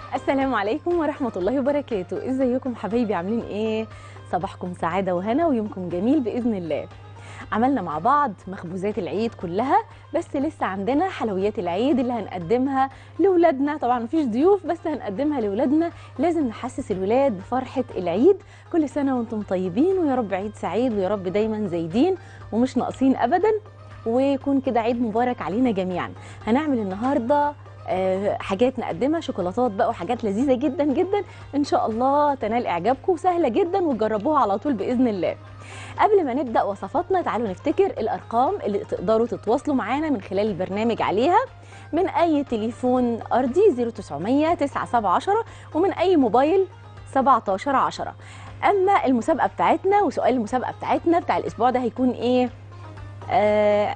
السلام عليكم ورحمة الله وبركاته ازيكم حبايبي عاملين ايه صباحكم سعادة وهنا ويومكم جميل بإذن الله عملنا مع بعض مخبوزات العيد كلها بس لسه عندنا حلويات العيد اللي هنقدمها لولادنا طبعا مفيش ضيوف بس هنقدمها لولادنا لازم نحسس الولاد بفرحة العيد كل سنة وانتم طيبين ويا رب عيد سعيد ويا رب دايما زايدين ومش ناقصين أبدا ويكون كده عيد مبارك علينا جميعا هنعمل النهارده آه، حاجات نقدمها شوكولاتات بقى وحاجات لذيذه جدا جدا ان شاء الله تنال اعجابكم وسهله جدا وتجربوها على طول باذن الله قبل ما نبدا وصفاتنا تعالوا نفتكر الارقام اللي تقدروا تتواصلوا معانا من خلال البرنامج عليها من اي تليفون ارضي 0900 9710 ومن اي موبايل 1710 اما المسابقه بتاعتنا وسؤال المسابقه بتاعتنا بتاع الاسبوع ده هيكون ايه آه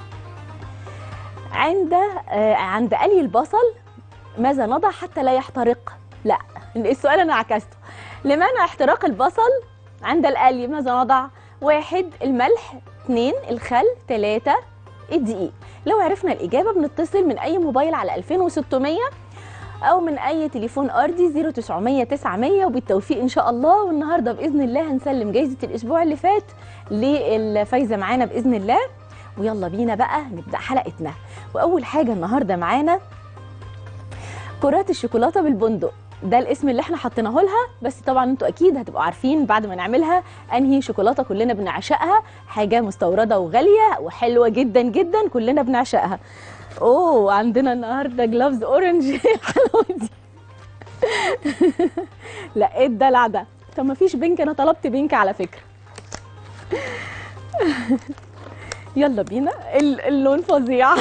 عند آه عند قلي البصل ماذا نضع حتى لا يحترق لا السؤال انا عكسته لمنع احتراق البصل عند القلي ماذا نضع واحد الملح اثنين الخل ثلاثة الدقيق لو عرفنا الإجابة بنتصل من أي موبايل على 2600 أو من أي تليفون أرضي 0900 900 وبالتوفيق إن شاء الله والنهاردة بإذن الله هنسلم جايزة الأسبوع اللي فات للفايزة معانا بإذن الله ويلا بينا بقى نبدأ حلقتنا وأول حاجة النهاردة معانا كرات الشوكولاتة بالبندق ده الاسم اللي احنا حطيناه لها بس طبعا انتوا اكيد هتبقوا عارفين بعد ما نعملها انهي شوكولاته كلنا بنعشقها حاجه مستورده وغاليه وحلوه جدا جدا كلنا بنعشقها اوه عندنا النهارده جلافز اورنج الحلوه دي لا ايه الدلع ده طب ما فيش بينك انا طلبت بينك على فكره يلا بينا ال- اللون فظيع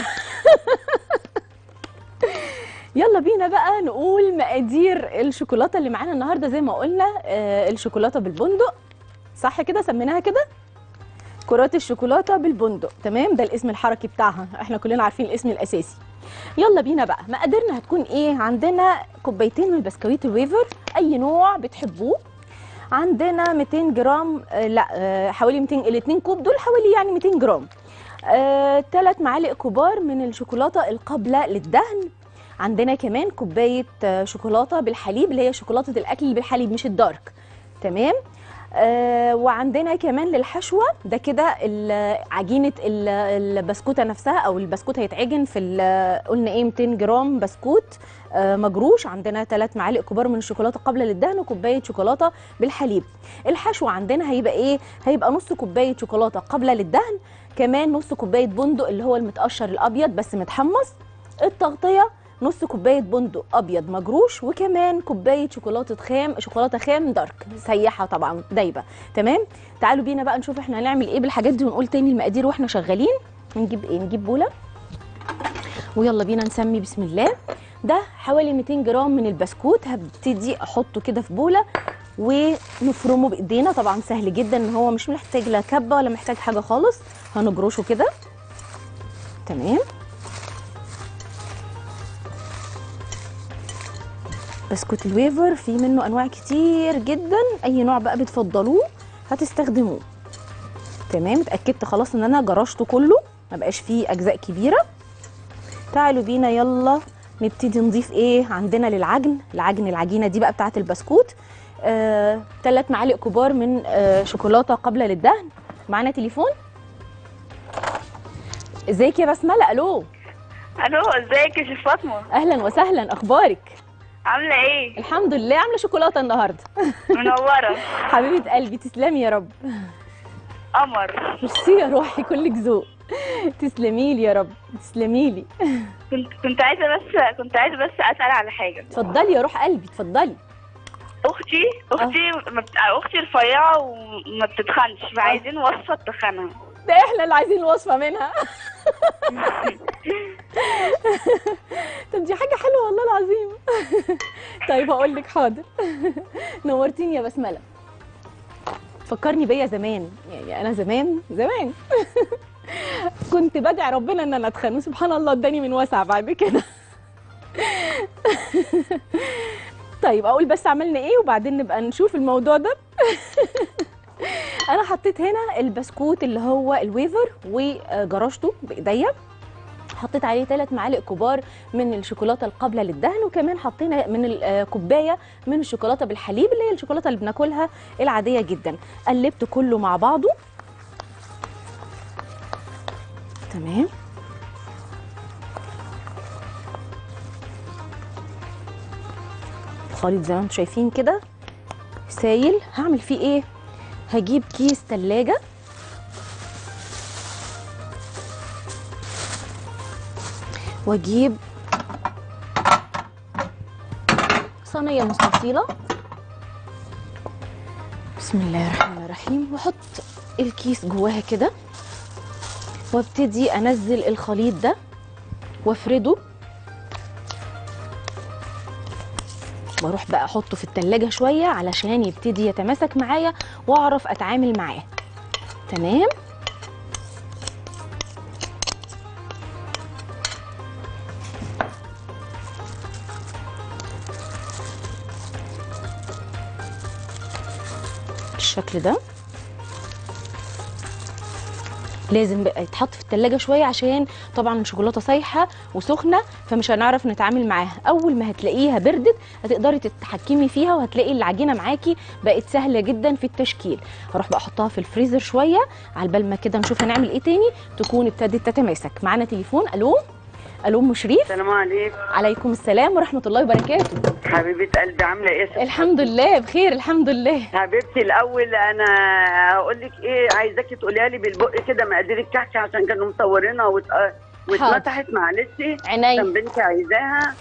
يلا بينا بقى نقول مقادير الشوكولاته اللي معانا النهارده زي ما قلنا آه الشوكولاته بالبندق صح كده سميناها كده كرات الشوكولاته بالبندق تمام ده الاسم الحركي بتاعها احنا كلنا عارفين الاسم الاساسي يلا بينا بقى مقاديرنا هتكون ايه عندنا كوبايتين من البسكويت الويفر اي نوع بتحبوه عندنا 200 جرام آه لا آه حوالي 200 الاثنين كوب دول حوالي يعني 200 جرام ثلاث آه معالق كبار من الشوكولاته القابله للدهن عندنا كمان كوبايه آه، شوكولاته بالحليب اللي هي شوكولاته الاكل اللي بالحليب مش الدارك تمام آه وعندنا كمان للحشوه ده كده ال- عجينه ال- البسكوته نفسها او البسكوت هيتعجن في ال- قلنا ايه 200 جرام بسكوت آه مجروش عندنا ثلاث معالق كبار من الشوكولاته قبل للدهن وكوبايه شوكولاته بالحليب الحشو عندنا هيبقى ايه هيبقى نص كوبايه شوكولاته قبل للدهن كمان نص كوبايه بندق اللي هو المتقشر الابيض بس متحمص التغطيه نص كوبايه بندق ابيض مجروش وكمان كوبايه شوكولاته خام شوكولاته خام دارك سيحه طبعا دايبه تمام تعالوا بينا بقى نشوف احنا هنعمل ايه بالحاجات دي ونقول تاني المقادير واحنا شغالين نجيب ايه نجيب بوله ويلا بينا نسمي بسم الله ده حوالي 200 جرام من البسكوت هبتدي احطه كده في بوله ونفرمه بايدينا طبعا سهل جدا ان هو مش محتاج لا كبه ولا محتاج حاجه خالص هنجرشه كده تمام بسكوت الويفر في منه انواع كتير جدا اي نوع بقى بتفضلوه هتستخدموه تمام اتاكدت خلاص ان انا جرشته كله ما بقاش فيه اجزاء كبيره تعالوا بينا يلا نبتدي نضيف ايه عندنا للعجن العجن العجينه دي بقى بتاعه البسكوت آه، ثلاث معالق كبار من آه، شوكولاته قبل للدهن معانا تليفون ازيك يا بسمله الو الو ازيك يا شيف فاطمه اهلا وسهلا اخبارك عامله ايه الحمد لله عامله شوكولاته النهارده منوره حبيبه قلبي تسلمي يا رب قمر ميرسي يا روحي كلك ذوق تسلمي لي يا رب تسلمي لي كنت كنت عايزه بس كنت عايزه بس اسال على حاجه اتفضلي يا روح قلبي اتفضلي اختي اختي ما بت... اختي رفيعه وما بتتخنش فعايزين وصفه تخنها ده احنا اللي عايزين الوصفه منها طب دي حاجه حلوه والله العظيم طيب هقول لك حاضر نورتيني يا بسمله فكرني بيا زمان يعني انا زمان زمان كنت بدعي ربنا ان انا اتخن وسبحان الله اداني من وسع بعد كده طيب اقول بس عملنا ايه وبعدين نبقى نشوف الموضوع ده انا حطيت هنا البسكوت اللي هو الويفر وجرشته بايديا حطيت عليه 3 معالق كبار من الشوكولاته القابله للدهن وكمان حطينا من الكوبايه من الشوكولاته بالحليب اللي هي الشوكولاته اللي بناكلها العاديه جدا قلبت كله مع بعضه تمام الخليط زي ما انتم شايفين كده سايل هعمل فيه ايه هجيب كيس تلاجة واجيب صينية مستطيلة بسم الله الرحمن الرحيم واحط الكيس جواها كده وابتدي انزل الخليط ده وافرده واروح بقى احطه في التلاجة شوية علشان يبتدي يتماسك معايا واعرف اتعامل معاه تمام بالشكل ده لازم بقى يتحط في التلاجة شوية عشان طبعا الشوكولاتة سايحة وسخنة فمش هنعرف نتعامل معاها أول ما هتلاقيها بردت هتقدري تتحكمي فيها وهتلاقي العجينة معاكي بقت سهلة جدا في التشكيل هروح بقى أحطها في الفريزر شوية على بال ما كده نشوف هنعمل إيه تاني تكون ابتدت تتماسك معانا تليفون ألو ألو أم شريف السلام عليكم عليكم السلام ورحمة الله وبركاته حبيبة قلبي عاملة ايه؟ ست الحمد لله بخير الحمد لله حبيبتي الأول أنا هقول لك إيه عايزاكي تقوليها لي بالبق كده مقادير الكحكة عشان كانوا مصورينها وت... واتمسحت معلش عيني كان بنتي عايزاها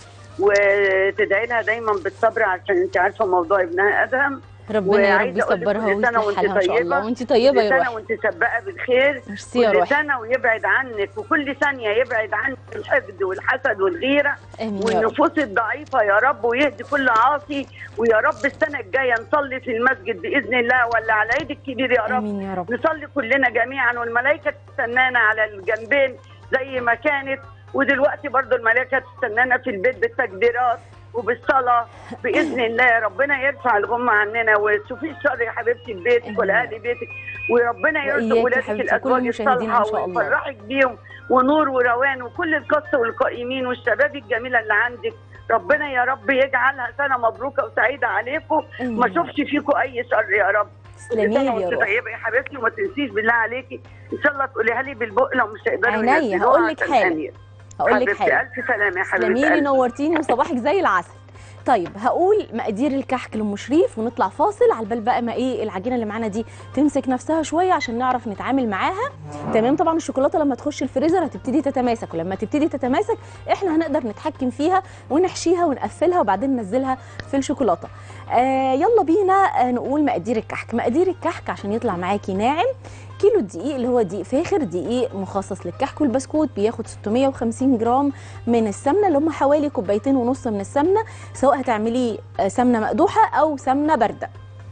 وتدعي لها دايما بالصبر عشان انت عارفه موضوع ابنها ادهم ربنا يا رب وعايزة أقول لك يصبرها كل سنة ويصلح وأنت حالها ان شاء الله طيبة. وانت طيبه كل يا سنة روحي وانت سباقة بالخير ميرسي يا كل روحي سنة ويبعد عنك وكل ثانية يبعد عنك الحقد والحسد والغيرة امين يا رب والنفوس الضعيفة يا رب ويهدي كل عاصي ويا رب السنة الجاية نصلي في المسجد بإذن الله ولا على عيد الكبير يا رب امين يا رب نصلي كلنا جميعا والملائكة تستنانا على الجنبين زي ما كانت ودلوقتي برضو الملائكة تستنانا في البيت بالتكبيرات وبالصلاة بإذن الله ربنا يرفع الغمة عننا وتشوفي الشر يا حبيبتي في بيتك ولا أهل بيتك وربنا يرزق وإياك يا ولادك حبيبتي، كل الأزواج مشاهدينا إن الصالحة شاء الله. ويفرحك بيهم ونور وروان وكل القصة والقائمين والشباب الجميلة اللي عندك ربنا يا رب يجعلها سنة مبروكة وسعيدة عليكم آمين ما يا رب. شوفش فيكم أي شر يا رب تسلمي لي يا وانت روحي طيبه يا حبيبتي وما تنسيش بالله عليكي ان شاء الله تقوليها لي بالبق لو مش هيقدروا عينيا، ينزلوها هقول لك عشان حاجة. أمير. هقول لك حبيبتي حاجه الف سلامه يا تسلمي حبيبتي لي قلبي. نورتيني وصباحك زي العسل طيب هقول مقادير الكحك لام شريف ونطلع فاصل على بال بقى ما ايه العجينه اللي معانا دي تمسك نفسها شويه عشان نعرف نتعامل معاها تمام طبعا الشوكولاته لما تخش الفريزر هتبتدي تتماسك ولما تبتدي تتماسك احنا هنقدر نتحكم فيها ونحشيها ونقفلها وبعدين ننزلها في الشوكولاته آه يلا بينا آه نقول مقادير الكحك مقادير الكحك عشان يطلع معاكي ناعم كيلو الدقيق اللي هو دقيق فاخر دقيق مخصص للكحك والبسكوت بياخد 650 جرام من السمنه اللي هم حوالي كوبايتين ونص من السمنه سواء هتعمليه آه، سمنه مقدوحه او سمنه بارده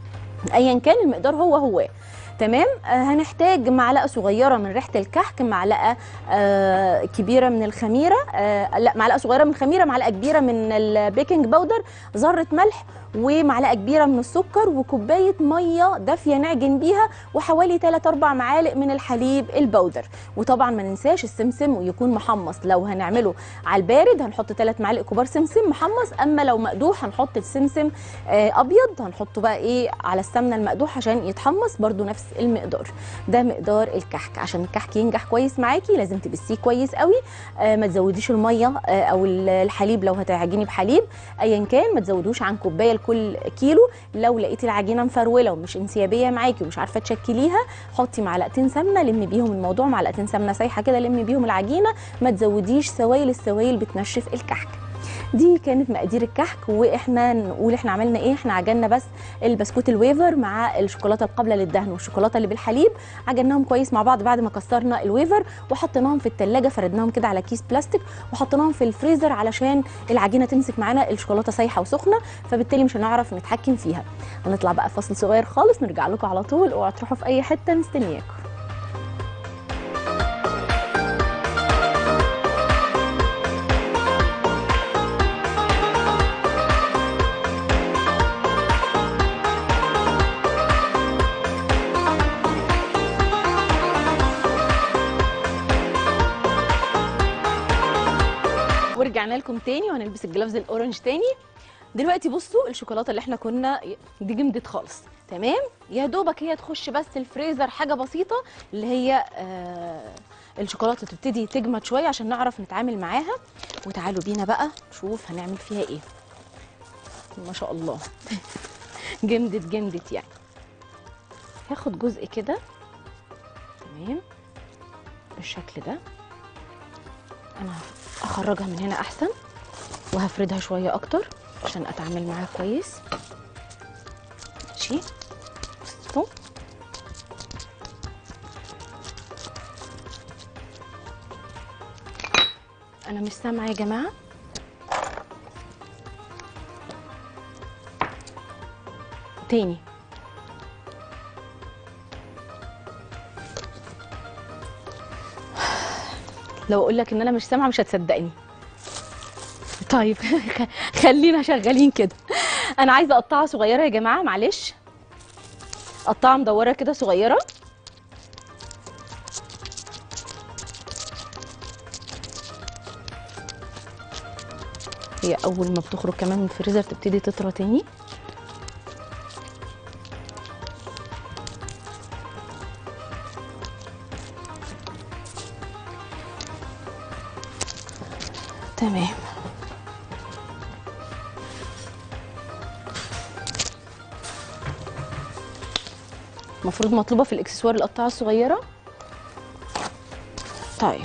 ايا كان المقدار هو هو تمام آه هنحتاج معلقه صغيره من ريحه الكحك معلقه آه كبيره من الخميره آه لا معلقه صغيره من الخميره معلقه كبيره من البيكنج باودر ذره ملح ومعلقه كبيره من السكر وكوبايه ميه دافيه نعجن بيها وحوالي 3 4 معالق من الحليب البودر وطبعا ما ننساش السمسم ويكون محمص لو هنعمله على البارد هنحط 3 معالق كبار سمسم محمص اما لو مقدوح هنحط السمسم آه، ابيض هنحطه بقى ايه على السمنه المقدوح عشان يتحمص برده نفس المقدار ده مقدار الكحك عشان الكحك ينجح كويس معاكي لازم تبسيه كويس قوي آه، ما تزوديش الميه آه، او الحليب لو هتعجني بحليب ايا كان ما تزودوش عن كوبايه لكل كيلو لو لقيتي العجينه مفروله ومش انسيابيه معاكي ومش عارفه تشكليها حطي معلقتين سمنه لمي بيهم الموضوع معلقتين سمنه سايحه كده لمي بيهم العجينه ما تزوديش سوائل السوائل بتنشف الكحك دي كانت مقادير الكحك واحنا نقول احنا عملنا ايه احنا عجننا بس البسكوت الويفر مع الشوكولاته القابله للدهن والشوكولاته اللي بالحليب عجناهم كويس مع بعض بعد ما كسرنا الويفر وحطيناهم في التلاجة فردناهم كده على كيس بلاستيك وحطيناهم في الفريزر علشان العجينه تمسك معانا الشوكولاته سايحه وسخنه فبالتالي مش هنعرف نتحكم فيها هنطلع بقى فاصل صغير خالص نرجع لكم على طول اوعوا تروحوا في اي حته مستنياكم ورجعنا لكم تاني وهنلبس الجلافز الاورنج تاني دلوقتي بصوا الشوكولاته اللي احنا كنا دي جمدت خالص تمام يا دوبك هي تخش بس الفريزر حاجه بسيطه اللي هي آه الشوكولاته تبتدي تجمد شويه عشان نعرف نتعامل معاها وتعالوا بينا بقى نشوف هنعمل فيها ايه ما شاء الله جمدت جمدت يعني هاخد جزء كده تمام بالشكل ده انا اخرجها من هنا احسن وهفردها شويه اكتر عشان اتعامل معاها كويس ماشي بصوا انا مش سامعه يا جماعه تاني لو اقول لك ان انا مش سامعه مش هتصدقني طيب خلينا شغالين كده انا عايزه اقطعها صغيره يا جماعه معلش قطعها مدوره كده صغيره هي اول ما بتخرج كمان من الفريزر تبتدي تطرى تاني تمام المفروض مطلوبه في الاكسسوار القطعه الصغيره طيب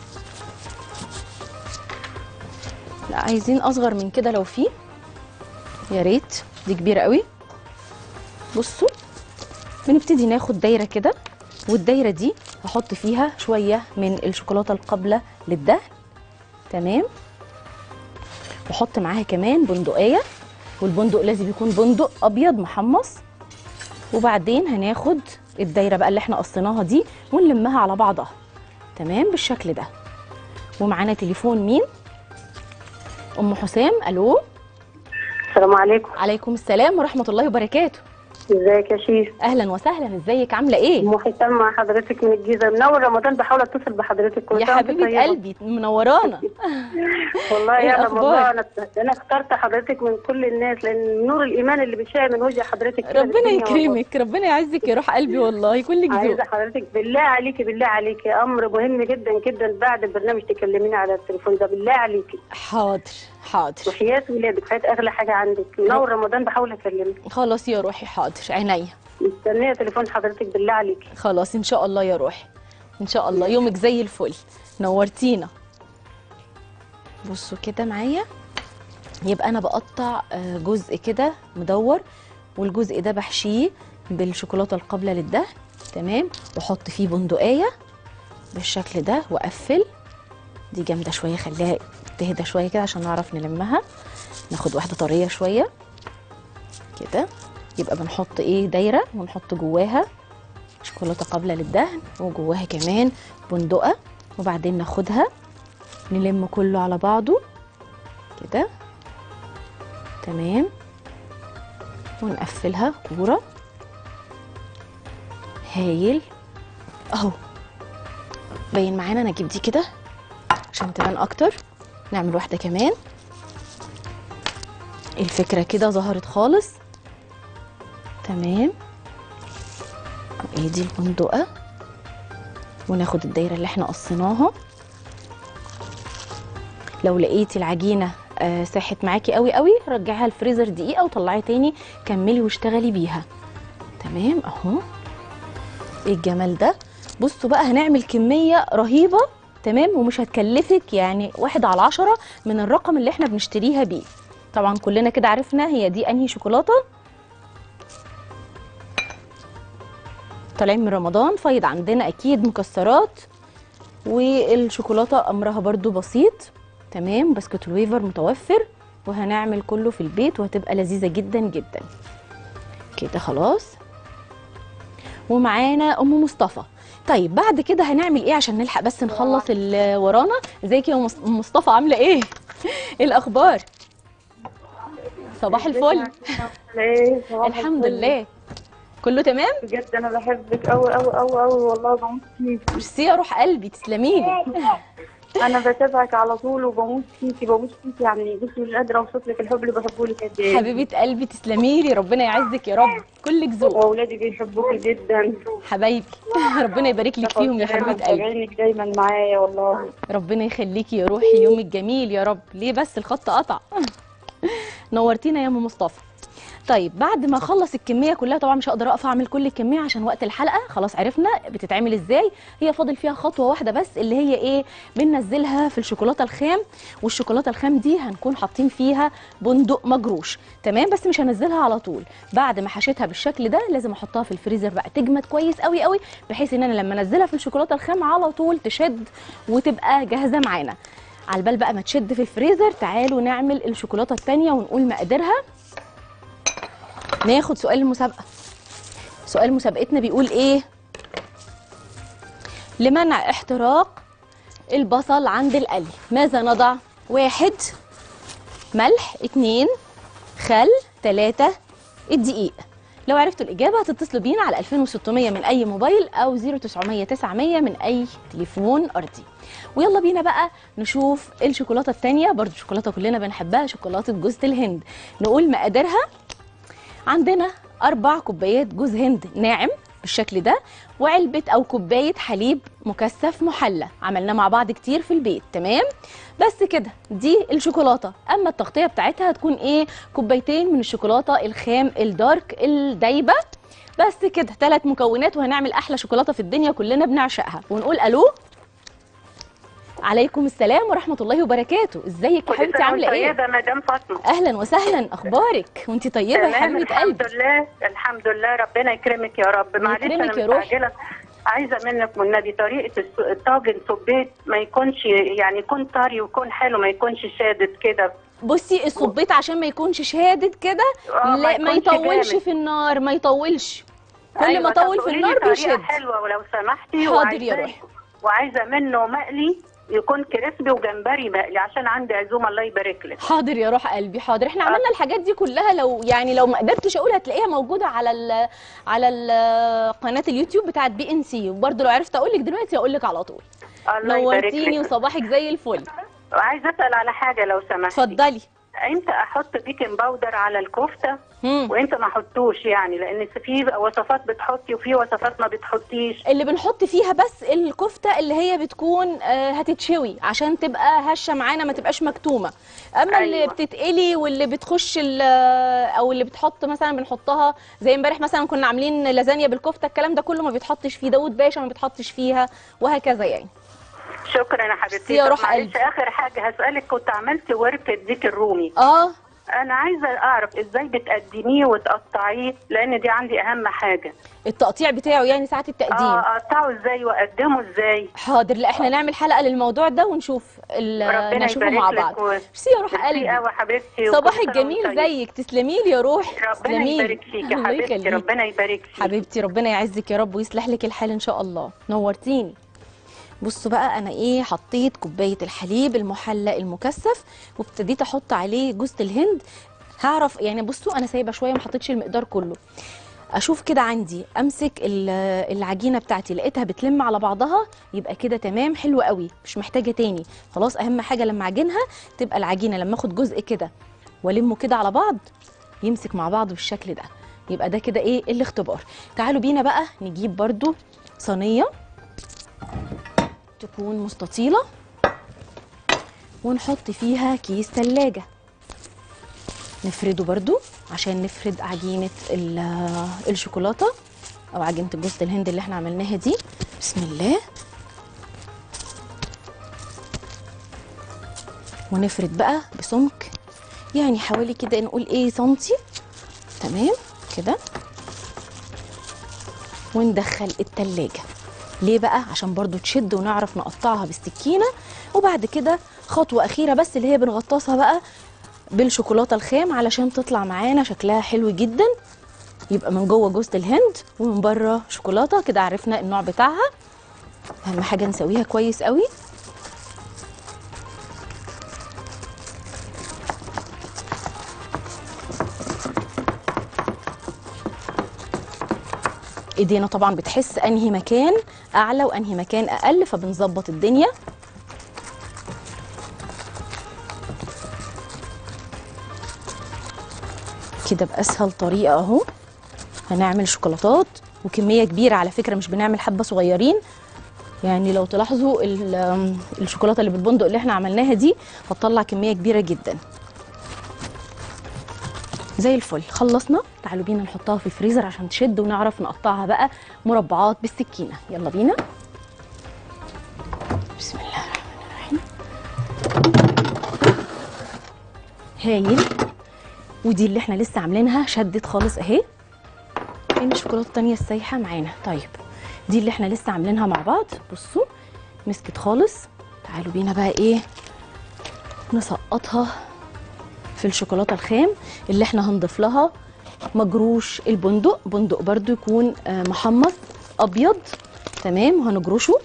لا عايزين اصغر من كده لو في يا ريت دي كبيره قوي بصوا بنبتدي ناخد دايره كده والدايره دي هحط فيها شويه من الشوكولاته القابله للدهن تمام واحط معاها كمان بندقيه والبندق لازم يكون بندق ابيض محمص وبعدين هناخد الدايره بقى اللي احنا قصيناها دي ونلمها على بعضها تمام بالشكل ده ومعانا تليفون مين ام حسام الو السلام عليكم عليكم السلام ورحمه الله وبركاته ازيك يا شيخ اهلا وسهلا ازيك عامله ايه ام حسام مع حضرتك من الجيزه منور رمضان بحاول اتصل بحضرتك كل يا سنة وأنت حبيبه طيبة. قلبي منورانا والله إيه يا الأخبار؟ رمضان انا انا اخترت حضرتك من كل الناس لان نور الايمان اللي بيشع من وجه حضرتك كده ربنا بالدنيا والله. يكرمك ربنا يعزك يا روح قلبي والله كلك ذوق عايزه حضرتك بالله عليكي بالله عليكي امر مهم جدا جدا بعد البرنامج تكلميني على التليفون ده بالله عليكي حاضر حاضر وحياه ولادك حياه اغلى حاجه عندك منور رمضان بحاول اكلمك خلاص يا روحي حاضر عينيا مستنيه تليفون حضرتك بالله عليكي خلاص ان شاء الله يا روحي ان شاء الله يومك زي الفل نورتينا بصوا كده معايا يبقى انا بقطع آه، جزء كده مدور والجزء ده بحشيه بالشوكولاته القابله للدهن تمام واحط فيه بندقيه بالشكل ده واقفل دي جامده شويه خليها تهدى شويه كده عشان نعرف نلمها ناخد واحده طريه شويه كده يبقى بنحط ايه دايره ونحط جواها شوكولاته قابله للدهن وجواها كمان بندقه وبعدين ناخدها نلم كله على بعضه كده تمام ونقفلها كوره هايل اهو باين معانا انا اجيب دي كده عشان تبان اكتر نعمل واحده كمان الفكره كده ظهرت خالص تمام ايه دي البندقه وناخد الدايره اللي احنا قصيناها لو لقيتي العجينه آه، ساحت معاكي قوي قوي رجعيها الفريزر دقيقه وطلعي تاني كملي واشتغلي بيها تمام اهو ايه الجمال ده بصوا بقى هنعمل كميه رهيبه تمام ومش هتكلفك يعني واحد على عشرة من الرقم اللي احنا بنشتريها بيه طبعا كلنا كده عرفنا هي دي انهي شوكولاته طالعين من رمضان فايض عندنا اكيد مكسرات والشوكولاته امرها برضو بسيط تمام بسكوت الويفر متوفر وهنعمل كله في البيت وهتبقى لذيذه جدا جدا كده خلاص ومعانا ام مصطفى طيب بعد كده هنعمل ايه عشان نلحق بس نخلص اللي ورانا ازيك يا مص- أم مصطفى عامله ايه ايه الاخبار صباح الفل ايه صباح الحمد الفل. لله كله تمام بجد انا بحبك قوي قوي قوي قوي والله بموت فيك ميرسي يا روح قلبي تسلمي لي انا بتابعك على طول وبموت فيكي بموت فيكي يعني بصي مش قادره اوصف لك الحب اللي بحبه لك قد ايه حبيبه قلبي تسلمي لي ربنا يعزك يا رب كلك ذوق واولادي بيحبوكي جدا حبايبي ربنا يبارك لك فيهم يا حبيبه قلبي متابعينك دايما معايا والله ربنا يخليكي يا روحي يومك جميل يا رب ليه بس الخط قطع نورتينا يا ام مصطفى طيب بعد ما اخلص الكميه كلها طبعا مش هقدر اقف اعمل كل الكميه عشان وقت الحلقه خلاص عرفنا بتتعمل ازاي هي فاضل فيها خطوه واحده بس اللي هي ايه بننزلها في الشوكولاته الخام والشوكولاته الخام دي هنكون حاطين فيها بندق مجروش تمام بس مش هنزلها على طول بعد ما حشيتها بالشكل ده لازم احطها في الفريزر بقى تجمد كويس قوي قوي بحيث ان انا لما انزلها في الشوكولاته الخام على طول تشد وتبقى جاهزه معانا على البال بقى ما تشد في الفريزر تعالوا نعمل الشوكولاته الثانيه ونقول مقاديرها ناخد سؤال المسابقه سؤال مسابقتنا بيقول ايه لمنع احتراق البصل عند القلي ماذا نضع واحد ملح اتنين خل تلاتة الدقيق لو عرفتوا الإجابة هتتصلوا بينا على 2600 من أي موبايل أو 0900 900 من أي تليفون أرضي ويلا بينا بقى نشوف الشوكولاتة التانية برضو شوكولاتة كلنا بنحبها شوكولاتة جوز الهند نقول مقاديرها عندنا أربع كوبايات جوز هند ناعم بالشكل ده وعلبة أو كوباية حليب مكثف محلى عملناه مع بعض كتير في البيت تمام بس كده دي الشوكولاتة أما التغطية بتاعتها هتكون إيه كوبايتين من الشوكولاتة الخام الدارك الدايبة بس كده ثلاث مكونات وهنعمل أحلى شوكولاتة في الدنيا كلنا بنعشقها ونقول ألو عليكم السلام ورحمة الله وبركاته ازيك يا حبيبتي عاملة ايه طيبه مدام فاطمه اهلا وسهلا اخبارك وانت طيبه يا تمام حبيبه الحمد قلبي لله الحمد لله ربنا يكرمك يا رب معلش يكرمك انا يا روحي. مستعجله عايزه منك والنبي طريقه الس- الطاجن صبيت ما يكونش يعني يكون طري ويكون حلو ما يكونش شادد كده بصي الصبيط عشان ما يكونش شادد كده آه، ما لا ما يكونش يطولش جامد. في النار ما يطولش كل أيوة، ما طب طول في قولي لي النار طريقة بيشد حلوه ولو سمحتي حاضر يا وعايزاه- روحي. وعايزه منه مقلي يكون كريسبي وجمبري مقلي عشان عندي عزومه الله يبارك لك حاضر يا روح قلبي حاضر احنا عملنا الحاجات دي كلها لو يعني لو ما قدرتش اقول هتلاقيها موجوده على ال على ال قناه اليوتيوب بتاعت بي ان سي وبرده لو عرفت اقول لك دلوقتي هقول لك على طول الله يبارك نورتيني لك وصباحك زي الفل وعايزه اسال على حاجه لو سمحتي اتفضلي امتى احط بيكنج باودر على الكفته مم. وامتى ما احطوش يعني لان في وصفات بتحطي وفي وصفات ما بتحطيش اللي بنحط فيها بس الكفته اللي هي بتكون آه، هتتشوي عشان تبقى هشه معانا ما تبقاش مكتومه اما اللي أيوة. بتتقلي واللي بتخش ال- او اللي بتحط مثلا بنحطها زي امبارح مثلا كنا عاملين لازانيا بالكفته الكلام ده كله ما بيتحطش فيه داود باشا ما بيتحطش فيها وهكذا يعني شكرا يا حبيبتي يا طب روح معلش قلبي. اخر حاجه هسالك كنت عملت ورك الديك الرومي اه انا عايزه اعرف ازاي بتقدميه وتقطعيه لان دي عندي اهم حاجه التقطيع بتاعه يعني ساعه التقديم اه اقطعه ازاي واقدمه ازاي حاضر لا احنا نعمل حلقه للموضوع ده ونشوف ال- ربنا نشوفه يبارك مع لك بعض و- ميرسي يا روح ميرسي قلبي قوي حبيبتي صباحك وكل سنة جميل وأنت طيب. زيك تسلمي لي يا روح ربنا تسلمي لي. يبارك فيك يا الله حبيبتي يخليك. ربنا يبارك فيك حبيبتي ربنا يعزك يا رب ويصلح لك الحال ان شاء الله نورتيني بصوا بقى انا ايه حطيت كوبايه الحليب المحلى المكثف وابتديت احط عليه جوز الهند هعرف يعني بصوا انا سايبه شويه ما حطيتش المقدار كله اشوف كده عندي امسك ال- العجينه بتاعتي لقيتها بتلم على بعضها يبقى كده تمام حلو قوي مش محتاجه تاني خلاص اهم حاجه لما اعجنها تبقى العجينه لما اخد جزء كده والمه كده على بعض يمسك مع بعض بالشكل ده يبقى ده كده ايه الاختبار تعالوا بينا بقى نجيب برضو صينيه تكون مستطيله ونحط فيها كيس ثلاجه نفرده برضو عشان نفرد عجينه ال- الشوكولاته او عجينه جوز الهند اللي احنا عملناها دي بسم الله ونفرد بقى بسمك يعني حوالي كده نقول ايه سنتي تمام كده وندخل التلاجة ليه بقى عشان برضو تشد ونعرف نقطعها بالسكينة وبعد كده خطوة أخيرة بس اللي هي بنغطسها بقى بالشوكولاتة الخام علشان تطلع معانا شكلها حلو جدا يبقى من جوه جوز الهند ومن بره شوكولاتة كده عرفنا النوع بتاعها أهم حاجة نسويها كويس قوي ايدينا طبعا بتحس انهي مكان اعلى وانهي مكان اقل فبنظبط الدنيا كده باسهل طريقه اهو هنعمل شوكولاتات وكميه كبيره على فكره مش بنعمل حبه صغيرين يعني لو تلاحظوا ال- آم، الشوكولاته اللي بالبندق اللي احنا عملناها دي هتطلع كميه كبيره جدا زي الفل خلصنا تعالوا بينا نحطها في الفريزر عشان تشد ونعرف نقطعها بقى مربعات بالسكينه يلا بينا بسم الله الرحمن الرحيم هايل ودي اللي احنا لسه عاملينها شدت خالص اهي فين الشوكولاته التانية السايحه معانا طيب دي اللي احنا لسه عاملينها مع بعض بصوا مسكت خالص تعالوا بينا بقى ايه نسقطها في الشوكولاته الخام اللي احنا هنضيف لها مجروش البندق بندق برضو يكون آه، محمص ابيض تمام وهنجرشه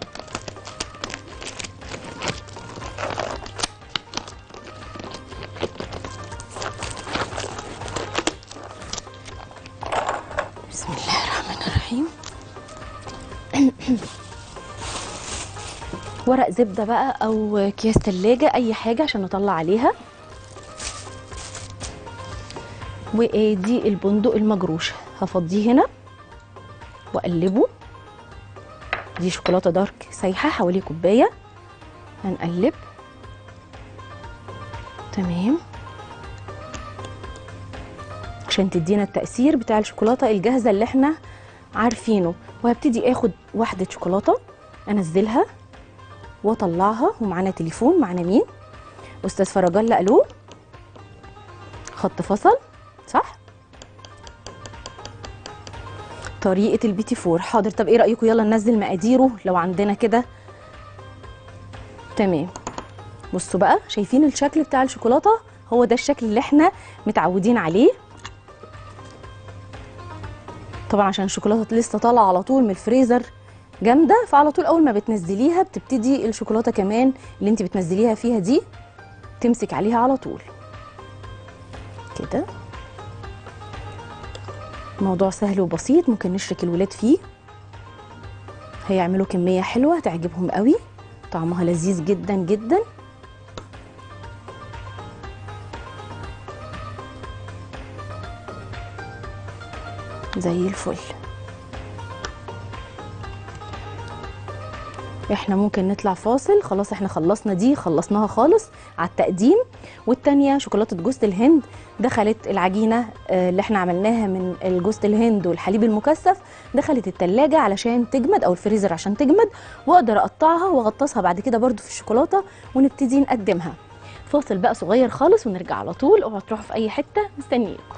بسم الله الرحمن الرحيم ورق زبدة بقى أو أكياس تلاجة أي حاجة عشان نطلع عليها وادي البندق المجروش هفضيه هنا واقلبه دي شوكولاته دارك سايحه حوالي كوبايه هنقلب تمام عشان تدينا التأثير بتاع الشوكولاتة الجاهزة اللي احنا عارفينه وهبتدي اخد واحدة شوكولاتة انزلها واطلعها ومعانا تليفون معانا مين استاذ فرج الله الو خط فصل صح طريقة البيتي فور حاضر طب ايه رأيكم يلا ننزل مقاديره لو عندنا كده تمام بصوا بقى شايفين الشكل بتاع الشوكولاتة هو ده الشكل اللي احنا متعودين عليه طبعا عشان الشوكولاتة لسه طالعة على طول من الفريزر جامدة فعلى طول أول ما بتنزليها بتبتدي الشوكولاتة كمان اللي انت بتنزليها فيها دي تمسك عليها على طول كده موضوع سهل وبسيط ممكن نشرك الولاد فيه هيعملوا كمية حلوة تعجبهم قوي طعمها لذيذ جدا جدا زي الفل احنا ممكن نطلع فاصل خلاص احنا خلصنا دي خلصناها خالص على التقديم والتانية شوكولاتة جوز الهند دخلت العجينة آه، اللي احنا عملناها من الجوز الهند والحليب المكثف دخلت التلاجة علشان تجمد او الفريزر عشان تجمد واقدر اقطعها واغطسها بعد كده برضو في الشوكولاتة ونبتدي نقدمها فاصل بقى صغير خالص ونرجع على طول اوعوا تروحوا في اي حتة مستنيينكم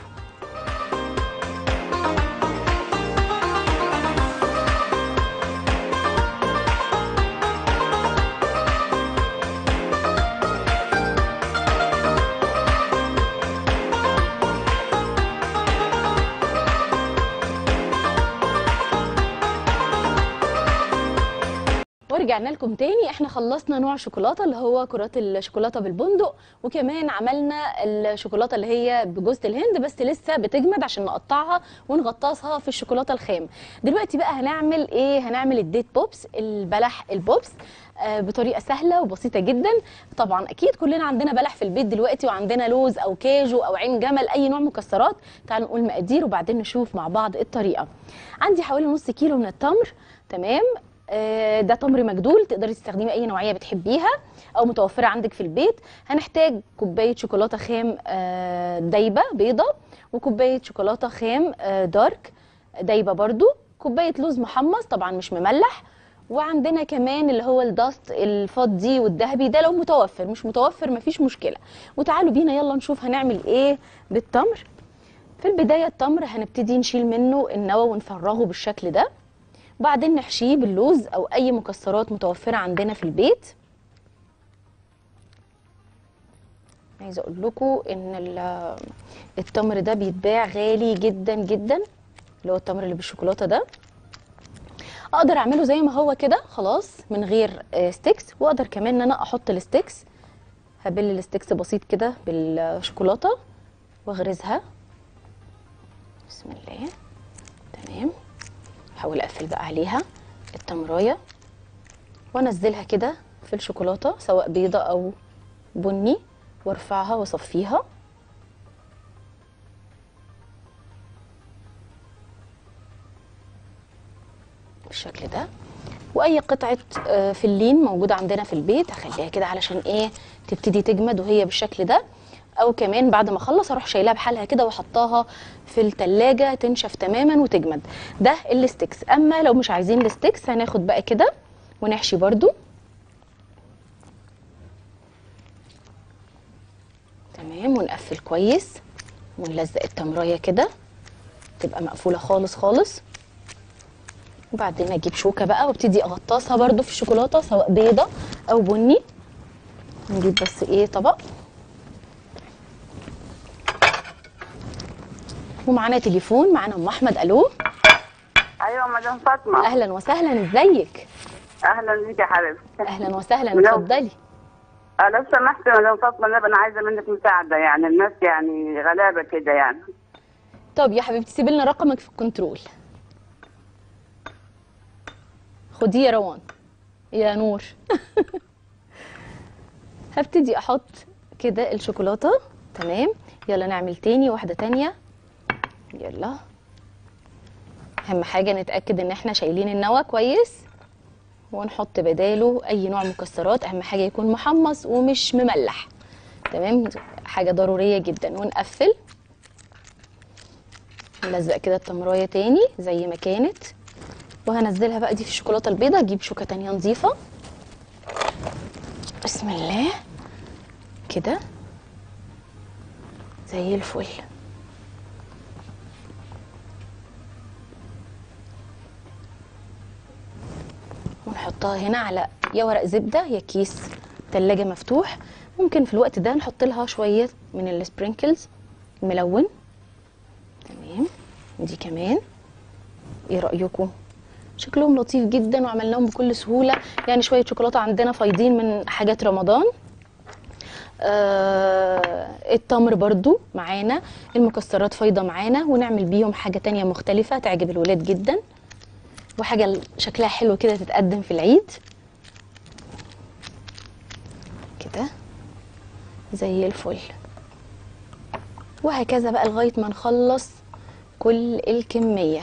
ورجعنا لكم تاني احنا خلصنا نوع شوكولاته اللي هو كرات الشوكولاته بالبندق وكمان عملنا الشوكولاته اللي هي بجوز الهند بس لسه بتجمد عشان نقطعها ونغطسها في الشوكولاته الخام دلوقتي بقى هنعمل ايه هنعمل الديت بوبس البلح البوبس آه، بطريقه سهله وبسيطه جدا طبعا اكيد كلنا عندنا بلح في البيت دلوقتي وعندنا لوز او كاجو او عين جمل اي نوع مكسرات تعالوا نقول مقادير وبعدين نشوف مع بعض الطريقه عندي حوالي نص كيلو من التمر تمام آه، ده تمر مجدول تقدري تستخدمي اي نوعيه بتحبيها او متوفره عندك في البيت هنحتاج كوبايه شوكولاته خام آه، دايبه بيضه وكوبايه شوكولاته خام آه، دارك دايبه برضو كوبايه لوز محمص طبعا مش مملح وعندنا كمان اللي هو الداست الفضي والذهبي ده لو متوفر مش متوفر مفيش مشكله وتعالوا بينا يلا نشوف هنعمل ايه بالتمر في البدايه التمر هنبتدي نشيل منه النوى ونفرغه بالشكل ده وبعدين نحشيه باللوز او اي مكسرات متوفره عندنا في البيت عايزه اقول لكم ان ال- التمر ده بيتباع غالي جدا جدا اللي هو التمر اللي بالشوكولاته ده اقدر اعمله زي ما هو كده خلاص من غير آه، ستيكس واقدر كمان ان انا احط الستيكس هبل الستيكس بسيط كده بالشوكولاته واغرزها بسم الله تمام احاول اقفل بقى عليها التمرايه وانزلها كده في الشوكولاته سواء بيضه او بني وارفعها واصفيها بالشكل ده واي قطعه آه، فلين موجوده عندنا في البيت هخليها كده علشان ايه تبتدي تجمد وهي بالشكل ده او كمان بعد ما اخلص اروح شايلها بحالها كده واحطها في التلاجة تنشف تماما وتجمد ده الستيكس اما لو مش عايزين الستيكس هناخد بقى كده ونحشي برضو تمام ونقفل كويس ونلزق التمرية كده تبقى مقفولة خالص خالص وبعدين اجيب شوكة بقى وابتدي اغطسها برضو في الشوكولاتة سواء بيضة او بني نجيب بس ايه طبق ومعانا تليفون معانا ام احمد الو ايوه مدام فاطمه اهلا وسهلا ازيك اهلا بيك يا حبيبتي اهلا وسهلا ولو- اتفضلي آه، لو سمحت يا مدام فاطمه انا انا عايزه منك مساعده يعني الناس يعني غلابه كده يعني طب يا حبيبتي سيبي لنا رقمك في الكنترول خديه يا روان يا نور هبتدي احط كده الشوكولاته تمام يلا نعمل تاني واحده تانية يلا اهم حاجه نتاكد ان احنا شايلين النوى كويس ونحط بداله اي نوع مكسرات اهم حاجه يكون محمص ومش مملح تمام حاجه ضروريه جدا ونقفل نلزق كده التمرايه تاني زي ما كانت وهنزلها بقى دي في الشوكولاته البيضاء اجيب شوكه تانية نظيفه بسم الله كده زي الفل ونحطها هنا على يا ورق زبده يا كيس تلاجة مفتوح ممكن في الوقت ده نحط لها شويه من السبرينكلز ملون تمام ودي كمان ايه رايكم شكلهم لطيف جدا وعملناهم بكل سهوله يعني شويه شوكولاته عندنا فايضين من حاجات رمضان آه التمر برضو معانا المكسرات فايضه معانا ونعمل بيهم حاجه تانية مختلفه تعجب الولاد جدا وحاجه شكلها حلو كده تتقدم في العيد كده زي الفل وهكذا بقى لغايه ما نخلص كل الكميه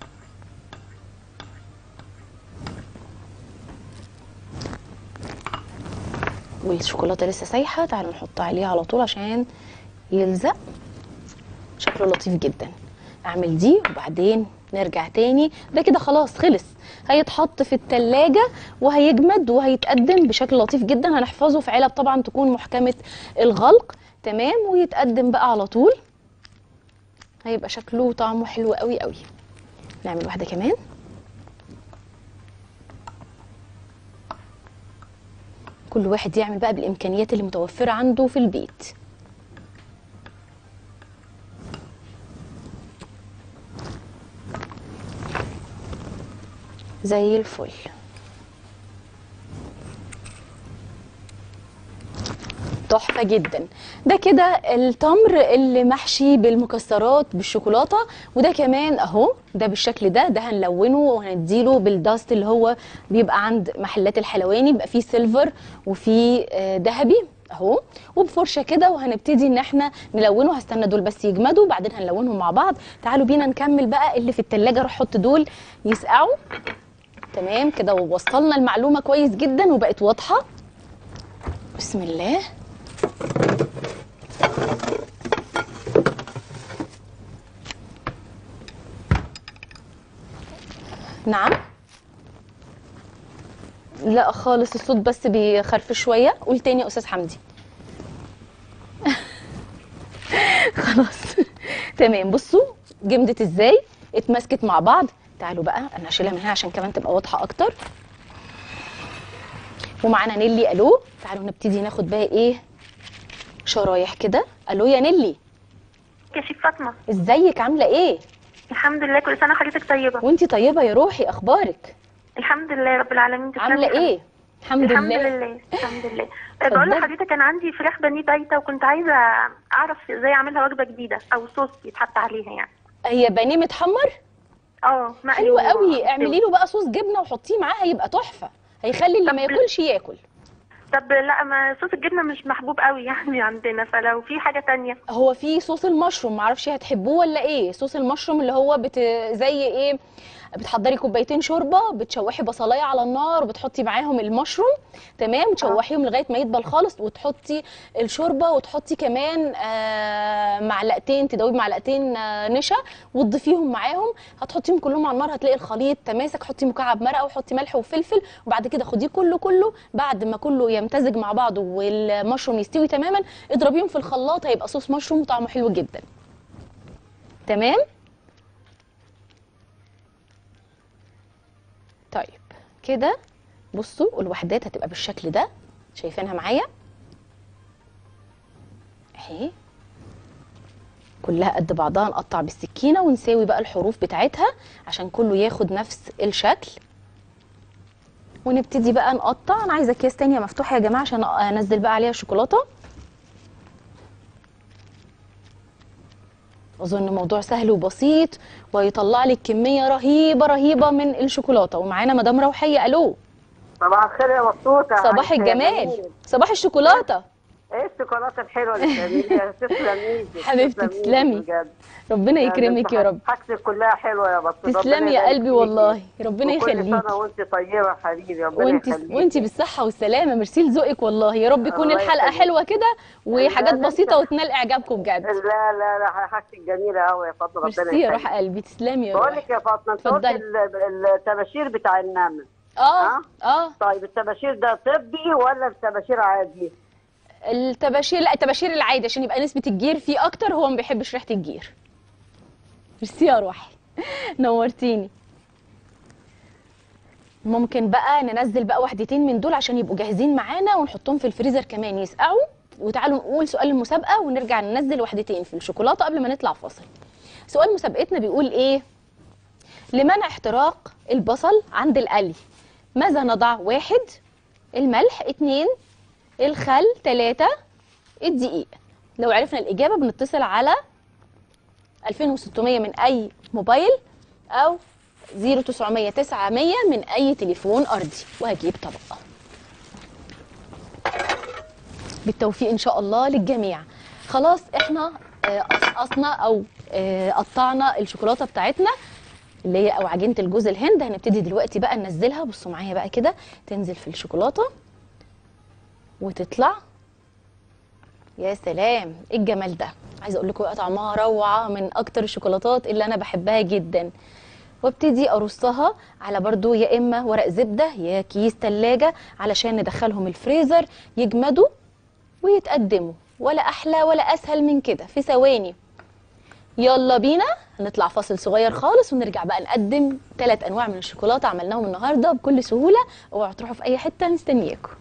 والشوكولاته لسه سايحه تعالوا نحطها عليها على طول عشان يلزق شكله لطيف جدا اعمل دي وبعدين نرجع تاني ده كده خلاص خلص هيتحط في التلاجة وهيجمد وهيتقدم بشكل لطيف جدا هنحفظه في علب طبعا تكون محكمة الغلق تمام ويتقدم بقى على طول هيبقى شكله وطعمه حلو قوي قوي نعمل واحدة كمان كل واحد يعمل بقى بالامكانيات اللي متوفره عنده في البيت زي الفل تحفة جدا ده كده التمر اللي محشي بالمكسرات بالشوكولاتة وده كمان اهو ده بالشكل ده ده هنلونه وهنديله بالداست اللي هو بيبقى عند محلات الحلواني بيبقى فيه سيلفر وفيه آه، ذهبي اهو وبفرشه كده وهنبتدي ان احنا نلونه هستنى دول بس يجمدوا وبعدين هنلونهم مع بعض تعالوا بينا نكمل بقى اللي في التلاجة روح حط دول يسقعوا تمام كده ووصلنا المعلومه كويس جدا وبقت واضحه بسم الله نعم لا خالص الصوت بس بيخرفش شويه قول تاني يا استاذ حمدي خلاص تمام بصوا جمدت ازاي اتمسكت مع بعض تعالوا بقى انا هشيلها من هنا عشان كمان تبقى واضحه اكتر ومعانا نيلي الو تعالوا نبتدي ناخد بقى ايه شرايح كده الو يا نيلي يا شيخ فاطمة ازيك عامله ايه الحمد لله كل سنة وحضرتك طيبة وانتي طيبه يا روحي اخبارك الحمد لله رب العالمين تسلمي عامله يا حبيبتي. ايه الحمد, الحمد لله لله الحمد لله اتفضلي. بقول لحضرتك انا عندي فراخ بانيه بايته وكنت عايزه اعرف ازاي اعملها وجبه جديده او صوص يتحط عليها يعني هي بانيه متحمر اه مقلي حلو قوي ومستوي. اعملي له بقى صوص جبنه وحطيه معاه هيبقى تحفه هيخلي اللي ما طب- ياكلش ياكل طب لا ما صوص الجبنه مش محبوب قوي يعني عندنا فلو في حاجه تانية هو في صوص المشروم معرفش هتحبوه ولا ايه صوص المشروم اللي هو بت... زي ايه بتحضري كوبايتين شوربه بتشوحي بصلايه على النار وبتحطي معاهم المشروم تمام وتشوحيهم لغايه ما يدبل خالص وتحطي الشوربه وتحطي كمان آه معلقتين تدوبي معلقتين آه نشا وتضيفيهم معاهم هتحطيهم كلهم على النار هتلاقي الخليط تماسك حطي مكعب مرقه وحطي ملح وفلفل وبعد كده خديه كله كله بعد ما كله يمتزج مع بعضه والمشروم يستوي تماما اضربيهم في الخلاط هيبقى صوص مشروم وطعمه حلو جدا تمام طيب كده بصوا الوحدات هتبقى بالشكل ده شايفينها معايا اهي كلها قد بعضها نقطع بالسكينه ونساوي بقى الحروف بتاعتها عشان كله ياخد نفس الشكل ونبتدي بقى نقطع انا عايزه اكياس تانية مفتوحه يا جماعه عشان انزل بقى عليها الشوكولاته اظن الموضوع سهل وبسيط ويطلع لك كميه رهيبه رهيبه من الشوكولاته ومعانا مدام روحيه الو صباح الخير يا مبسوطة صباح عايشة يا الجمال جميل. صباح الشوكولاته ايه الشوكولاتة الحلوة اللي بتعمليها تسلم ايدك حبيبتي تسلم تسلمي. إيدك بجد. ربنا يعني يكرمك يا رب حاجتك كلها حلوة يا بسيطة تسلمي يا قلبي والله ربنا وكل يخليك سنة وانت طيبة حبيبي ربنا وانت يخليك وانت بالصحه والسلامه ميرسي لذوقك والله يا رب يكون الله الحلقه يخليك. حلوه كده وحاجات لا، لا، بسيطه لا. وتنال اعجابكم بجد لا لا لا حاجتك جميلة قوي يا فاطمة ربنا ميرسي يا روح يخليك قلبي تسلمي يا بقول روح لك يا فاطمة انت قلت اتفضلي. ال- الطباشير بتاع النمل اه اه طيب الطباشير ده طبي ولا الطباشير عادي؟ التباشير لا التباشير العادي عشان يبقى نسبه الجير فيه اكتر هو ما بيحبش ريحه الجير ميرسي يا روحي نورتيني ممكن بقى ننزل بقى واحدتين من دول عشان يبقوا جاهزين معانا ونحطهم في الفريزر كمان يسقعوا وتعالوا نقول سؤال المسابقه ونرجع ننزل واحدتين في الشوكولاته قبل ما نطلع فاصل سؤال مسابقتنا بيقول ايه لمنع احتراق البصل عند القلي ماذا نضع واحد الملح اتنين الخل تلاتة الدقيق لو عرفنا الإجابة بنتصل على 2600 من أي موبايل أو 0900 900 من أي تليفون أرضي وهجيب طبق بالتوفيق إن شاء الله للجميع خلاص إحنا آه، قصقصنا أو آه، قطعنا الشوكولاتة بتاعتنا اللي هي أو عجينة الجوز الهند هنبتدي دلوقتي بقى ننزلها بصوا معايا بقى كده تنزل في الشوكولاتة وتطلع يا سلام ايه الجمال ده عايزه اقول لكم بقى طعمها روعه من اكتر الشوكولاتات اللي انا بحبها جدا وابتدي ارصها على برضو يا اما ورق زبده يا كيس تلاجة علشان ندخلهم الفريزر يجمدوا ويتقدموا ولا احلى ولا اسهل من كده في ثواني يلا بينا هنطلع فاصل صغير خالص ونرجع بقى نقدم ثلاث انواع من الشوكولاته عملناهم النهارده بكل سهوله اوعوا تروحوا في اي حته مستنياكم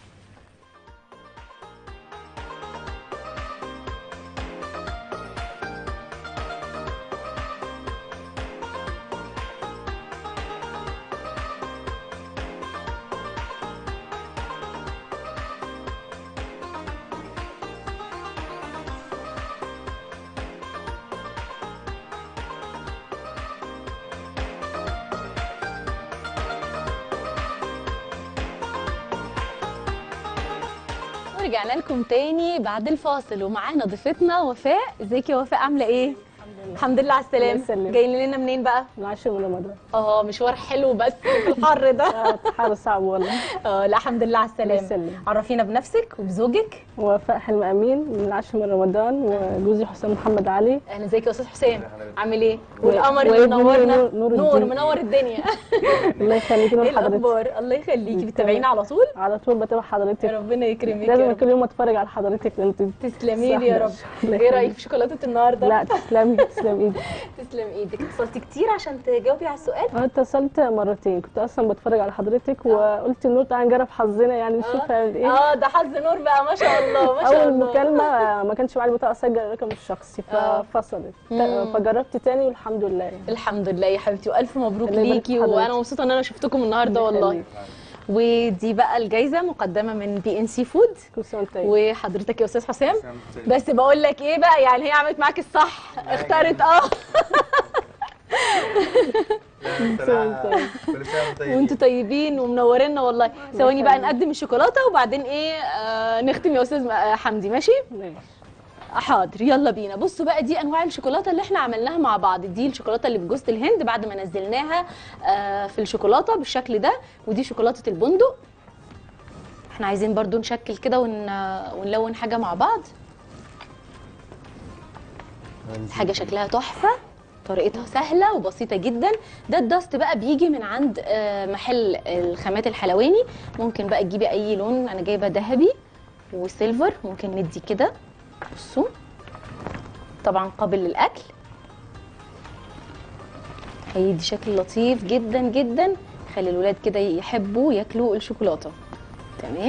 ورجعنا لكم تاني بعد الفاصل ومعانا ضيفتنا وفاء ازيك يا وفاء عامله ايه الحمد لله على الله السلامه يسلمك. جايين لنا منين بقى العاشر من رمضان اه مشوار حلو بس في الحر ده آه، حر صعب والله اه لا الحمد لله على الله السلامه يسلمك. عرفينا بنفسك وبزوجك وفاء حلم امين من العاشر من رمضان وجوزي حسام محمد علي اهلا ازيك يا استاذ حسام عامل ايه و- والقمر اللي وابني منورنا نور- نور نور الدين. منور الدنيا الله يخليك ايه نور حضرتك الاخبار الله يخليكي بتتابعينا على طول على طول بتابع حضرتك ربنا يكرمك يا لازم رب كل يوم اتفرج على حضرتك انت تسلمي لي يا رب الله ايه رايك يخليك. في شوكولاته النهارده لا تسلمي تسلم ايدك تسلم ايدك اتصلتي كتير عشان تجاوبي على السؤال انا اتصلت مرتين كنت اصلا بتفرج على حضرتك وقلت النور تعالى نجرب حظنا يعني نشوف هنعمل ايه اه ده حظ نور بقى ما شاء الله ما شاء اول الله مكالمه ما كانش معايا البطاقه اسجل الرقم الشخصي آه. ففصلت مم. فجربت تاني والحمد لله يعني الحمد لله يا حبيبتي والف مبروك الله يبارك ليكي في حضرتك. وانا مبسوطه ان انا شفتكم النهارده الله والله يخليك. ودي بقى الجايزه مقدمه من بي ان سي فود كل سنه وانت طيب وحضرتك يا استاذ حسام بس بقول لك ايه بقى يعني هي عملت معاك الصح اختارت اه وانتوا طيبين ومنورينا والله ثواني بقى نقدم الشوكولاته وبعدين ايه آه نختم يا استاذ آه، حمدي ماشي ماشي. حاضر يلا بينا بصوا بقى دي انواع الشوكولاته اللي احنا عملناها مع بعض دي الشوكولاته اللي بجوز الهند بعد ما نزلناها آه، في الشوكولاته بالشكل ده ودي شوكولاته البندق احنا عايزين برضو نشكل كده ون... ونلون حاجه مع بعض حاجه شكلها تحفه طريقتها سهله وبسيطه جدا ده الدست بقى بيجي من عند آه، محل الخامات الحلواني ممكن بقى تجيبي اي لون انا جايبه ذهبي وسيلفر ممكن ندي كده بصوا طبعا قابل للاكل هيدي شكل لطيف جدا جدا خلي الولاد كده يحبوا ياكلوا الشوكولاته تمام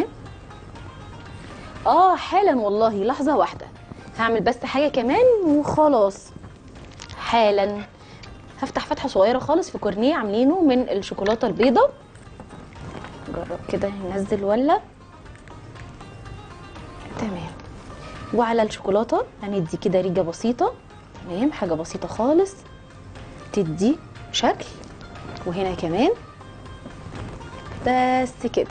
اه حالا والله لحظه واحده هعمل بس حاجه كمان وخلاص حالا هفتح فتحه صغيره خالص في كورنيه عاملينه من الشوكولاته البيضاء جرب كده ننزل ولا تمام وعلى الشوكولاته هندي كده ريجه بسيطه تمام حاجه بسيطه خالص تدي شكل وهنا كمان بس كده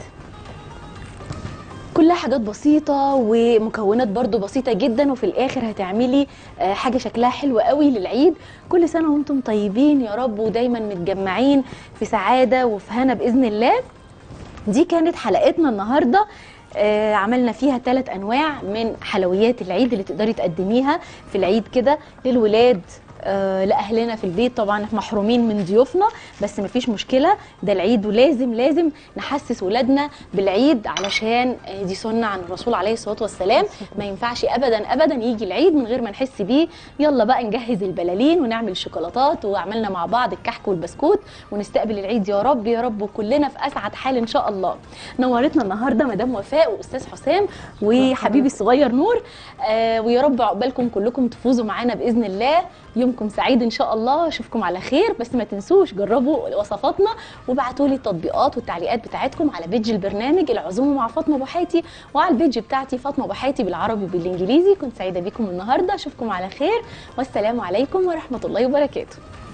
كلها حاجات بسيطة ومكونات برضو بسيطة جدا وفي الآخر هتعملي آه، حاجة شكلها حلو قوي للعيد كل سنة وانتم طيبين يا رب ودايما متجمعين في سعادة وفي هنا بإذن الله دي كانت حلقتنا النهارده آه عملنا فيها ثلاث انواع من حلويات العيد اللي تقدري تقدميها في العيد كده للولاد آه لاهلنا في البيت طبعا احنا محرومين من ضيوفنا بس مفيش مشكله ده العيد ولازم لازم نحسس ولادنا بالعيد علشان آه، دي سنه عن الرسول عليه الصلاه والسلام ما ينفعش ابدا ابدا يجي العيد من غير ما نحس بيه يلا بقى نجهز البلالين ونعمل الشوكولاتات وعملنا مع بعض الكحك والبسكوت ونستقبل العيد يا رب يا رب وكلنا في اسعد حال ان شاء الله نورتنا النهارده مدام وفاء واستاذ حسام وحبيبي الصغير نور آه ويا رب عقبالكم كلكم تفوزوا معانا باذن الله يومكم سعيد ان شاء الله اشوفكم على خير بس ما تنسوش جربوا وصفاتنا وابعتوا لي التطبيقات والتعليقات بتاعتكم على بيج البرنامج العزومه مع فاطمه بوحيتي وعلى البيج بتاعتي فاطمه بوحيتي بالعربي وبالانجليزي كنت سعيده بيكم النهارده اشوفكم على خير والسلام عليكم ورحمه الله وبركاته